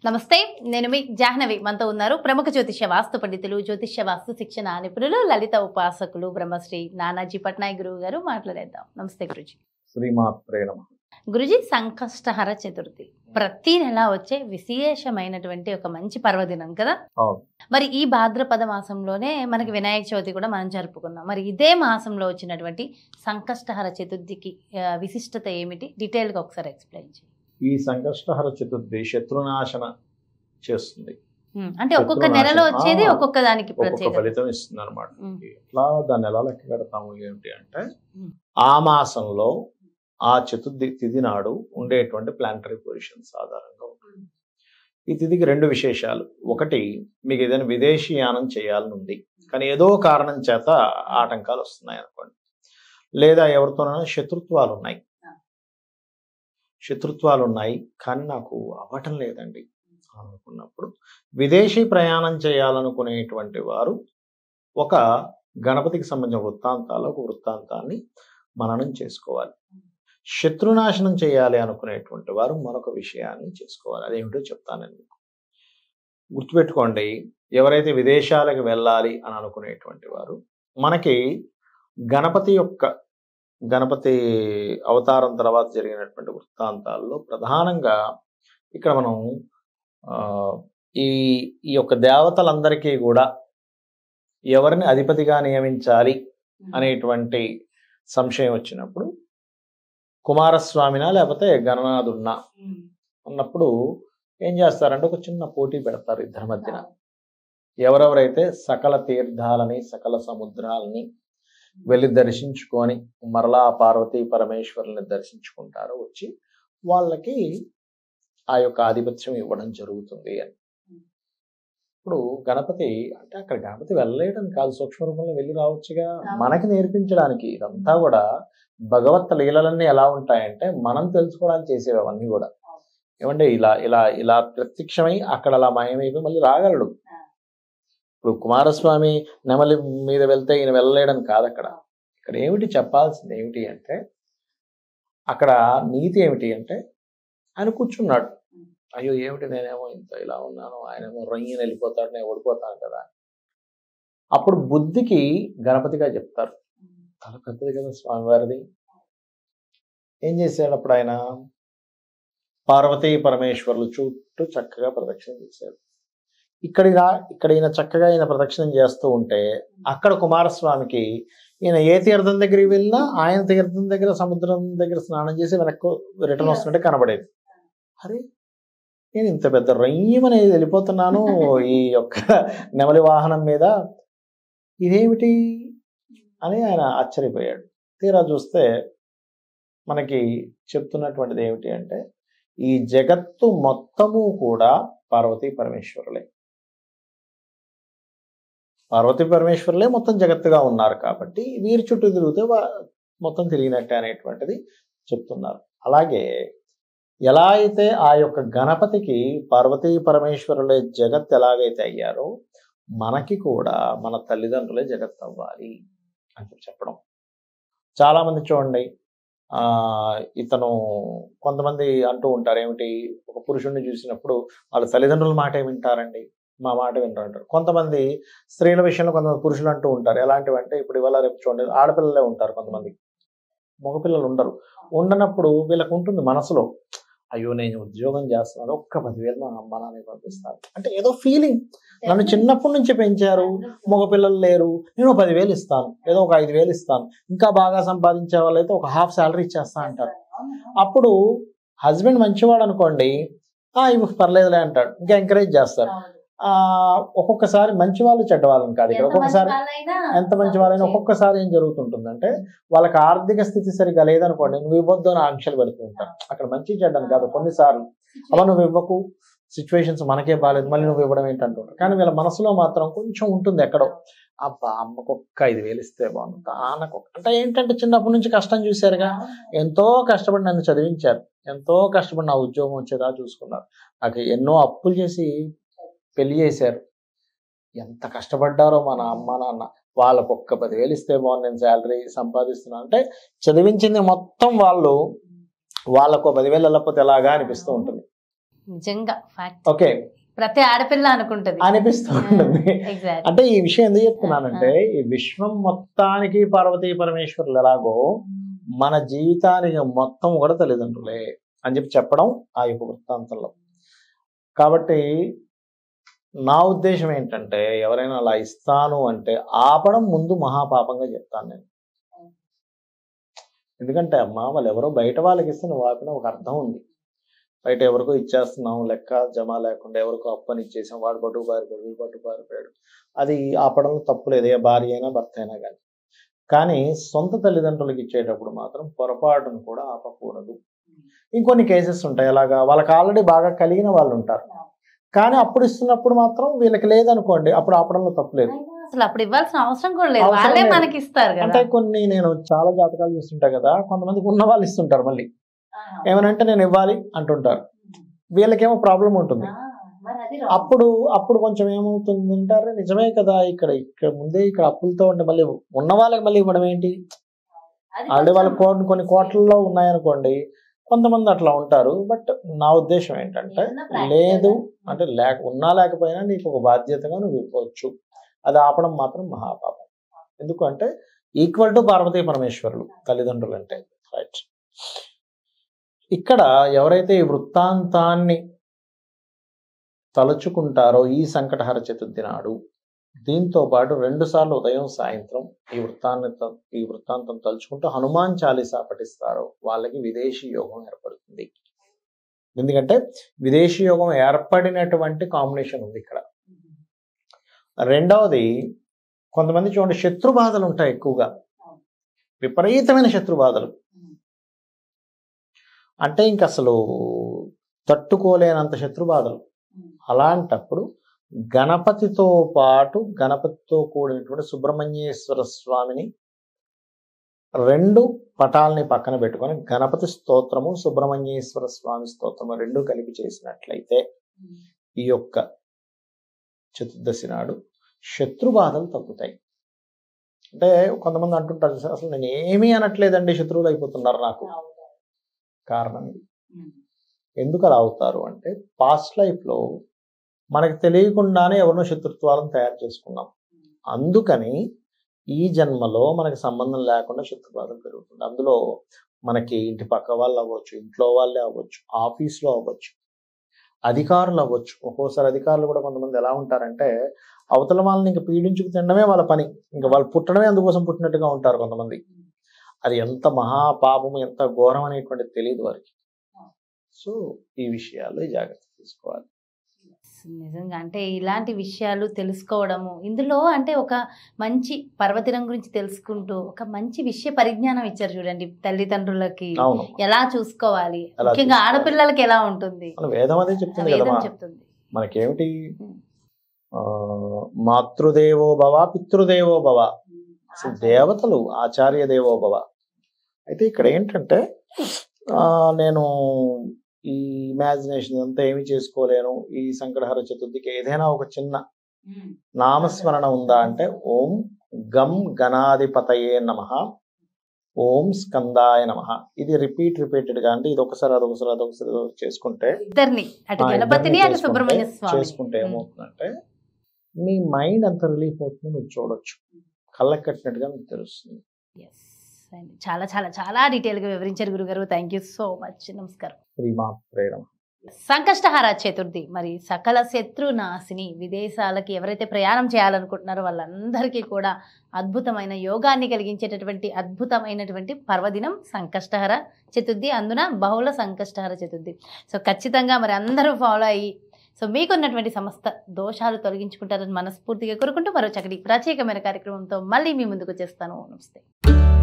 నమస్తే నేను మీ జాహ్నవి మనతో ఉన్నారు ప్రముఖ జ్యోతిష్య వాస్తు పండితులు జ్యోతిష్య వాస్తు శిక్షణ నిపుణులు లలిత ఉపాసకులు బ్రహ్మశ్రీ నానాజీ పట్నాయక్ గురువు గారు మాట్లాడేద్దాం నమస్తే గురుజీ శ్రీమాత్రే నమ గురుజీ సంకష్టహర చతుర్థి ప్రతి నెల వచ్చే విశేషమైనటువంటి ఒక మంచి పర్వదినం కదా అవును. మరి ఈ భాద్రపద మాసంలోనే మనకి వినాయక చవితి కూడా మనం జరుపుకున్నాం మరి ఇదే మాసంలో వచ్చినటువంటి సంకష్టహర చతుర్థికి ఆ, విశిష్టత ఏమిటి డీటెయిల్గా ఒకసారి ఎక్స్ప్లెయిన్ చేయండి ఈ సంకష్టహర చతుర్థి శత్రునాశన చేస్తుంది ఉమ్, అంటే ఒక్కొక్క శత్రునాశనం. నెలలో వచ్చేది ఆ, ఒక్కొక్క దానికి ఒక్కొక్క ప్రత్యేకత ఫలితం ఇస్తుంది అనమాట ఉమ్, ఎట్లా దాన్ని ఎలా లెక్క పెడతాము ఏమిటి అంటే ఉమ్. ఆ మాసంలో ఆ చతుర్థి తిథి నాడు ఉండేటువంటి ప్లానటరీ పొజిషన్స్ ఆధారంగా ఉంటుంది ఈ తిథికి రెండు విశేషాలు ఒకటి మీకు ఏదైనా విదేశీ యానం చేయాలని ఉంది కానీ ఏదో కారణం చేత ఆటంకాలు వస్తున్నాయి అనుకోండి లేదా ఎవరితోనైనా శత్రుత్వాలు ఉన్నాయి శత్రుత్వాలు ఉన్నాయి కానీ నాకు అవ్వటం లేదండి అనుకున్నప్పుడు విదేశీ ప్రయాణం చేయాలనుకునేటువంటి వారు ఒక గణపతికి సంబంధించిన వృత్తాంతాలు ఒక వృత్తాంతాన్ని మననం చేసుకోవాలి శత్రునాశనం చేయాలి అనుకునేటువంటి వారు మరొక విషయాన్ని చేసుకోవాలి అదేమిటో చెప్తాను నేను మీకు గుర్తుపెట్టుకోండి ఎవరైతే విదేశాలకు వెళ్ళాలి అని అనుకునేటువంటి వారు మనకి గణపతి యొక్క గణపతి అవతారం తర్వాత జరిగినటువంటి వృత్తాంతాల్లో ప్రధానంగా ఇక్కడ మనం ఆ, ఈ ఈ యొక్క దేవతలందరికీ కూడా ఎవరిని అధిపతిగా నియమించాలి అనేటువంటి సంశయం వచ్చినప్పుడు కుమారస్వామినా లేకపోతే గణనాథున్నా ఉన్నప్పుడు ఏం చేస్తారంటే ఒక చిన్న పోటీ పెడతారు ఇద్దరి మధ్యన ఎవరెవరైతే సకల తీర్థాలని సకల సముద్రాలని వెళ్ళి దర్శించుకొని మరలా పార్వతీ పరమేశ్వరుని దర్శించుకుంటారో వచ్చి వాళ్ళకి ఆ యొక్క ఆధిపత్యం ఇవ్వడం జరుగుతుంది అని ఇప్పుడు గణపతి అంటే అక్కడ గణపతి వెళ్ళలేయడం కాదు సూక్ష్మ రూపంలో వెళ్ళి రావచ్చుగా మనకి నేర్పించడానికి ఇదంతా కూడా భగవత్ లీలలన్నీ ఎలా ఉంటాయంటే మనం తెలుసుకోవడానికి చేసేవి అవన్నీ కూడా ఏమంటే ఇలా ఇలా ఇలా ప్రత్యక్షమై అక్కడ అలా మాయమైపోయి మళ్ళీ రాగలడు ఇప్పుడు కుమారస్వామి నెమలి మీద వెళ్తే ఈయన వెళ్ళలేడం కాదు అక్కడ ఇక్కడ ఏమిటి చెప్పాల్సింది ఏమిటి అంటే అక్కడ నీతి ఏమిటి అంటే ఆయన కూర్చున్నాడు అయ్యో ఏమిటి నేనేమో ఇంత ఇలా ఉన్నాను ఆయనేమో రొయ్యని వెళ్ళిపోతాడు నేను ఓడిపోతాను కదా అప్పుడు బుద్ధికి గణపతిగా చెప్తారు తల పెద్దది కదా స్వామివారిది ఏం చేశాడు అప్పుడు ఆయన పార్వతీ పరమేశ్వరులు చుట్టూ చక్కగా ప్రదక్షిణ చేశాడు ఇక్కడ రా- ఇక్కడ ఈయన చక్కగా ఈయన ప్రదక్షిణం చేస్తూ ఉంటే అక్కడ కుమారస్వామికి ఈయన ఏ తీర్థం దగ్గరికి వెళ్ళినా ఆయన తీర్థం దగ్గర సముద్రం దగ్గర స్నానం చేసి వెనక్కు రిటర్న్ వస్తుంటే కనబడేది అరే నేను ఇంత పెద్ద రొయ్యమని వెళ్ళిపోతున్నాను ఈ యొక్క నెమలి వాహనం మీద ఇదేమిటి అని ఆయన ఆశ్చర్యపోయాడు తీరా చూస్తే మనకి చెప్తున్నటువంటిది ఏమిటి అంటే ఈ జగత్తు మొత్తము కూడా పార్వతీ పరమేశ్వరులే పార్వతీ పరమేశ్వరులే మొత్తం జగత్తుగా ఉన్నారు కాబట్టి వీరి చుట్టూ తిరిగితే వా- మొత్తం తిరిగినట్టే అనేటువంటిది చెప్తున్నారు అలాగే ఎలా అయితే ఆ యొక్క గణపతికి పార్వతీ పరమేశ్వరులే జగత్ ఎలాగైతే అయ్యారో మనకి కూడా మన తల్లిదండ్రులే జగత్ అవ్వాలి అని చెప్పి చెప్పడం చాలా మంది చూడండి ఆ ఇతను కొంతమంది అంటూ ఉంటారు ఏమిటి ఒక పురుషుడిని చూసినప్పుడు వాళ్ళ తల్లిదండ్రుల మాట వింటారండి మా మాట వింటారు అంటారు కొంతమంది స్త్రీల విషయంలో కొంతమంది పురుషులు అంటూ ఉంటారు ఎలాంటివి అంటే ఇప్పుడు ఇవాళ రేపు చూడండి ఆడపిల్లలే ఉంటారు కొంతమంది మగపిల్లలు ఉండరు ఉండనప్పుడు వీళ్ళకు ఉంటుంది మనసులో అయ్యో నేను ఉద్యోగం చేస్తున్నాను ఒక్క పదివేలు మా అమ్మ నాన్న పంపిస్తాను అంటే ఏదో ఫీలింగ్ నన్ను చిన్నప్పటి నుంచి పెంచారు మగపిల్లలు లేరు నేను ఒక పదివేలు ఇస్తాను ఏదో ఒక ఐదు వేలు ఇస్తాను ఇంకా బాగా సంపాదించే వాళ్ళైతే ఒక హాఫ్ శాలరీ ఇచ్చేస్తా అంటారు అప్పుడు హస్బెండ్ మంచివాడు అనుకోండి ఆ ఇవి పర్లేదులే అంటాడు ఇంకా ఎంకరేజ్ చేస్తారు ఆ ఒక్కొక్కసారి మంచి వాళ్ళు చెడ్డ వాళ్ళని కాదు ఇక్కడ ఒక్కొక్కసారి ఎంత మంచి వాళ్ళైనా ఒక్కొక్కసారి ఏం జరుగుతుంటుందంటే వాళ్ళకి ఆర్థిక స్థితి సరిగా లేదనుకోండి నువ్వు ఇవ్వద్దు అని ఆంక్షలు పెడుతూ ఉంటారు అక్కడ మంచి చెడ్డని కాదు కొన్నిసార్లు అలా నువ్వు ఇవ్వకు సిచ్యువేషన్స్ మనకే బాగాలేదు మళ్ళీ నువ్వు ఇవ్వడం ఏంటంటుంటారు కానీ వీళ్ళ మనసులో మాత్రం కొంచెం ఉంటుంది ఎక్కడో అబ్బా అమ్మకు ఒక్క ఐదు వేలు ఇస్తే బాగుంది నాన్నకు ఒక్క- అంటే ఏంటంటే చిన్నప్పటి నుంచి కష్టం చూశారుగా ఎంతో కష్టపడి నన్ను చదివించారు ఎంతో కష్టపడి నా ఉద్యోగం వచ్చేదా చూసుకున్నారు నాకు ఎన్నో అప్పులు చేసి పెళ్లి చేశారు ఎంత కష్టపడ్డారో మన అమ్మ నాన్న వాళ్ళకు ఒక్క పదివేలు ఇస్తే బాగుంది నేను శాలరీ సంపాదిస్తున్నాను అంటే చదివించింది మొత్తం వాళ్ళు వాళ్ళకు పదివేలు వెళ్ళకపోతే ఎలాగా అనిపిస్తూ ఉంటుంది నిజంగా ఫ్యాక్ట్ ఓకే ప్రతి ఆడపిల్ల అనుకుంటది అనిపిస్తూ ఉంటుంది ఎగ్జాక్ట్ అంటే ఈ విషయం ఎందుకు చెప్తున్నానంటే ఈ విశ్వం మొత్తానికి పార్వతీ పరమేశ్వరులు ఎలాగో మన జీవితానికి మొత్తం కూడా తల్లిదండ్రులే అని చెప్పి చెప్పడం ఆ యొక్క వృత్తాంతంలో కాబట్టి నా ఉద్దేశం ఏంటంటే ఎవరైనా అలా ఇస్తాను అంటే ఆపడం ముందు మహాపాపంగా చెప్తాను నేను ఎందుకంటే అమ్మా వాళ్ళు ఎవరో బయట వాళ్ళకి ఇస్తే నువ్వు ఆపిన ఒక అర్థం ఉంది బయట ఎవరికో ఇచ్చేస్తున్నాం లెక్క జమ లేకుండా ఎవరికో అప్పని ఇచ్చేసాం వాడు పట్టు పారిపోయాడు వీడు పట్టు పారిపోయాడు అది ఆపడంలో తప్పు లేదు ఏ భార్య అయినా భర్త అయినా కానీ కానీ సొంత తల్లిదండ్రులకు ఇచ్చేటప్పుడు మాత్రం పొరపాటును కూడా ఆపకూడదు ఇంకొన్ని కేసెస్ ఉంటాయి అలాగా వాళ్ళకి ఆల్రెడీ బాగా కలిగిన వాళ్ళు ఉంటారు కానీ అప్పుడు ఇస్తున్నప్పుడు మాత్రం వీళ్ళకి లేదనుకోండి అప్పుడు ఆపడంలో తప్పు లేదు అసలు అప్పుడు ఇవ్వాల్సిన అవసరం కూడా లేదు అవసరం వాళ్ళే లేదు. మనకి ఇస్తారు అంటే కదా కొన్ని నేను చాలా జాతకాలు చూస్తుంటా కదా కొంతమందికి ఉన్న వాళ్ళు ఇస్తుంటారు మళ్ళీ ఏమనంటే నేను ఇవ్వాలి అంటుంటారు వీళ్ళకేమో ప్రాబ్లం ఉంటుంది ఆ, మరి అది wrong. అప్పుడు అప్పుడు కొంచెం ఏమవుతుంది అంటారు నిజమే కదా ఇక్కడ ఇక్కడ ముందే ఇక్కడ అప్పులతో ఉంటే మళ్ళీ ఉన్న వాళ్ళకి మళ్ళీ ఇవ్వడం ఏంటి అది ఆల్రెడీ వాళ్ళ కొంచెం కోట్లు కొన్ని కోట్లలో ఉన్నాయనుకోండి కొంతమంది అట్లా ఉంటారు బట్ నా ఉద్దేశం ఏంటంటే ఏదన్నా practical లేదు గా. అంటే లేక ఉన్నా లేకపోయినా నీకు ఒక బాధ్యతగా నువ్వు ఇవ్వచ్చు అది ఆపడం మాత్రం మహాపాపం ఎందుకంటే ఈక్వల్ టు పార్వతీ పరమేశ్వరులు తల్లిదండ్రులు అంటే రైట్ ఇక్కడ ఎవరైతే ఈ వృత్తాంతాన్ని తలుచుకుంటారో ఈ సంకటహర చతుర్థి నాడు దీంతో పాటు రెండు సార్లు ఉదయం సాయంత్రం ఈ వృత్తాన్ని త- ఈ వృత్తాంతం తలుచుకుంటూ హనుమాన్ చాలీసా పఠిస్తారో వాళ్ళకి విదేశీ యోగం ఏర్పడుతుంది ఎందుకంటే విదేశీ యోగం ఏర్పడినటువంటి కాంబినేషన్ ఉంది ఇక్కడ రెండవది కొంతమంది చూడండి శత్రు బాధలు ఉంటాయి ఎక్కువగా విపరీతమైన శత్రు బాధలు అంటే ఇంక అసలు తట్టుకోలేనంత శత్రు బాధలు అలాంటప్పుడు గణపతితో పాటు గణపతితో కూడినటువంటి సుబ్రహ్మణ్యేశ్వర స్వామిని రెండు పటాలని పక్కన పెట్టుకొని గణపతి స్తోత్రము సుబ్రహ్మణ్యేశ్వర స్వామి స్తోత్రము రెండు కలిపి చేసినట్లయితే ఈ యొక్క చతుర్దశి నాడు శత్రు బాధలు తగ్గుతాయి అంటే కొంతమంది అంటుంటారు "సార్, అసలు నేను ఏమీ అనట్లేదండి శత్రువులు అయిపోతున్నారు నాకు కారణం ఇది ఎందుకు అలా అవుతారు అంటే పాస్ట్ లైఫ్లో మనకి తెలియకుండానే ఎవరినో శత్రుత్వాలను తయారు చేసుకున్నాం అందుకని ఈ జన్మలో మనకి సంబంధం లేకుండా శత్రుబాధలు పెరుగుతుంది అందులో మనకి ఇంటి పక్క వాళ్ళు అవ్వచ్చు ఇంట్లో వాళ్ళే అవ్వచ్చు ఆఫీస్లో అవ్వచ్చు అధికారులు అవ్వచ్చు ఒక్కోసారి అధికారులు కూడా కొంతమంది ఎలా ఉంటారంటే అవతల వాళ్ళని ఇంకా పీడించుకు తినడమే వాళ్ళ పని ఇంకా వాళ్ళు పుట్టడమే అందుకోసం పుట్టినట్టుగా ఉంటారు కొంతమంది అది ఎంత మహాపాపము ఎంత ఘోరం అనేటువంటి తెలియదు వారికి సో ఈ విషయాల్లో జాగ్రత్త తీసుకోవాలి నిజంగా అంటే ఇలాంటి విషయాలు తెలుసుకోవడము ఇందులో అంటే ఒక మంచి పర్వదినం గురించి తెలుసుకుంటూ ఒక మంచి విషయ పరిజ్ఞానం ఇచ్చారు చూడండి తల్లిదండ్రులకి అవును ఎలా చూసుకోవాలి ఎలా ముఖ్యంగా చూసుకోవాలి. ఆడపిల్లలకి ఎలా ఉంటుంది మన వేదం అదే చెప్తుంది వేదం కదమ్మా చెప్తుంది మనకేమిటి ఉమ్. ఆ, మాతృదేవో భవ పితృదేవో భవ అసలు దేవతలు ఆచార్య దేవో భవ అయితే ఇక్కడ ఏంటంటే ఆ, నేను ఈ ఇమాజినేషన్ అంతా ఏమి చేసుకోలేను ఈ సంకటహర చతుర్థికి ఏదైనా ఒక చిన్న నామస్మరణ ఉందా అంటే ఓం గం గణాధిపతయే నమ ఓం స్కందాయ నమ ఇది రిపీట్ రిపీటెడ్ గా అంటే ఇది ఒకసారి అదొకసారి అదొకసారి అదొకసారి చేసుకుంటే ఇద్దరిని అటు ఆ, గణపతిని ఇద్దరిని అటు చేసుకుంటే- సుబ్రహ్మణ్య స్వామి చేసుకుంటే ఏమవుతుందంటే మీ మైండ్ అంత రిలీఫ్ అవుతుంది మీరు చూడొచ్చు కళ్ళకి కట్టినట్టుగా మీకు తెలుస్తుంది చాలా చాలా చాలా డీటెయిల్ గా వివరించారు గురుగారు థ్యాంక్ యూ సో మచ్ నమస్కారం శ్రీమా ప్రేరణ సంకష్టహార చతుర్థి మరి సకల శత్రు నాశిని విదేశాలకి ఎవరైతే ప్రయాణం చేయాలనుకుంటున్నారో వాళ్ళందరికీ కూడా అద్భుతమైన యోగాన్ని కలిగించేటటువంటి అద్భుతమైనటువంటి పర్వదినం సంకష్టహర చతుర్థి అందున బహుళ సంకష్టహర చతుర్థి సో ఖచ్చితంగా మరి అందరూ ఫాలో అయ్యి సో మీకున్నటువంటి సమస్త దోషాలు తొలగించుకుంటారని మనస్ఫూర్తిగా కోరుకుంటూ మరో చక్కటి ప్రత్యేకమైన కార్యక్రమంతో మళ్ళీ మీ ముందుకు వచ్చేస్తాను నమస్తే